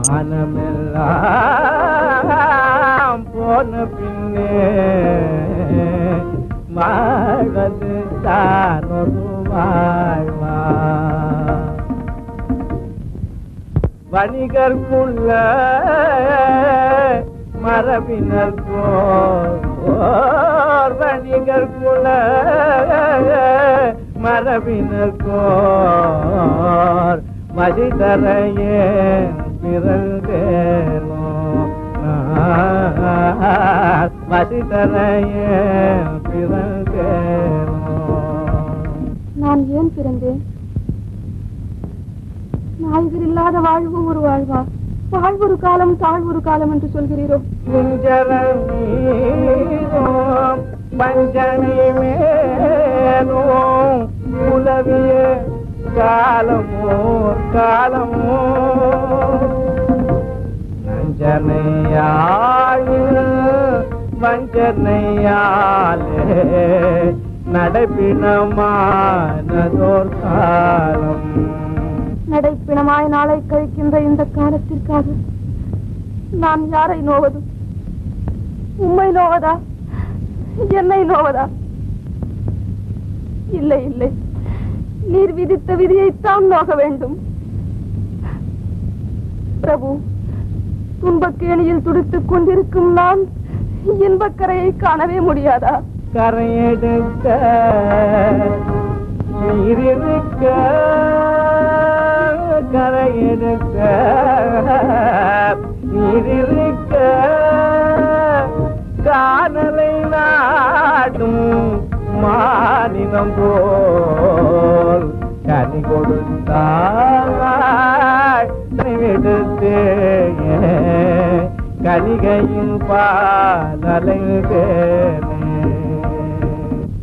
மானமெல்லாம் போன பின்னே வாழ்வது தான் ஒரு வாழ்வா வணிகர்க்குள்ள மரபினர் கோர் வணிகர்க்குள்ள மரபினர் கோர் மதிதரையே பிறந்தேனோ மதிதரையே பிறந்தேனோ நான் ஏன் பிறந்தேன் நாயகர் இல்லாத வாழ்வு ஒரு வாழ்வா வாழ்வொரு காலம் தாழ்வொரு காலம் என்று சொல்கிறீரோ குஞ்சரமீரோம் பஞ்சனை மேலும் உலவிய காலமோ காலமோ நஞ்சனையாயில் வஞ்சனையாலே நடைப்பினமானதோர் காலம் நடைப்பிணமாய் நாளை கழிக்கின்ற இந்த காலத்திற்காக நான் யாரை நோவது உம்மை நோவதா என்னை நோவதா இல்லை இல்லை நீர் விதித்த விதியைத்தான் நோக வேண்டும் பிரபு துன்பக்கேணியில் துடித்துக் கொண்டிருக்கும் நான் இன்பக்கரையை காணவே முடியாதா கரையெடுக்க நீரிருக்க கரையெடுக்க நீரிருக்க காணலை நாடும் மாநிலம் போல் கனி கொடுத்தாய் விடுத்தே கனிகையின் பாலலை தேனே